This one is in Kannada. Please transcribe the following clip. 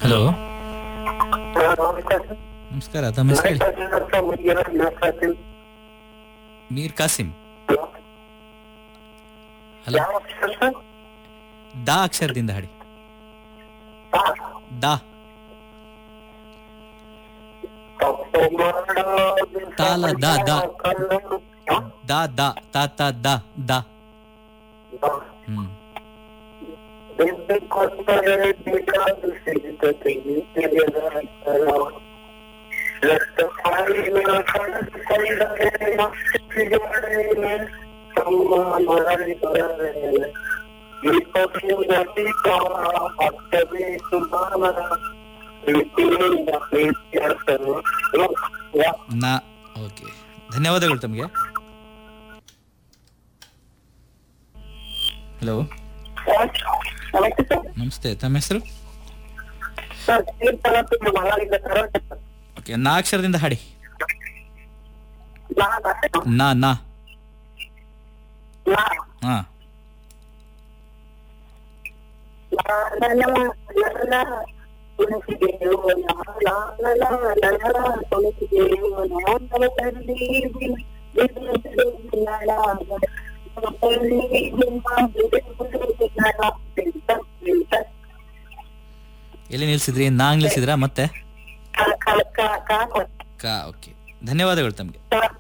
ಹಲೋ ನಮಸ್ಕಾರ ತಮ್ಮ ಹೆಸರು ಹೇಳಿ ಮೀರ್ ಕಾಸಿಂ ಹಲೋ ದಾ ಅಕ್ಷರದಿಂದ ಹಾಡಿ ದಾ ತಾಲ ದ ದ ದಾ ದಾ ತಾ ತಾ ದ ದ ಹ್ಮ್ ನಾ ಓಕೆ ಧನ್ಯವಾದಗಳು ತಮಗೆ ಹಲೋ ನಮಸ್ತೆ ತಮ್ಮ ಹೆಸರು ಓಕೆ ನಾ ಅಕ್ಷರದಿಂದ ಹಾಡಿ ನಾ ನಾ ಹಾ ಎಲ್ಲಿ ನಿಲ್ಸಿದ್ರಿ ನಾ ನಿಲ್ಸಿದ್ರಾ ಮತ್ತೆ ಕಾ ಓಕೆ ಧನ್ಯವಾದಗಳು ತಮಗೆ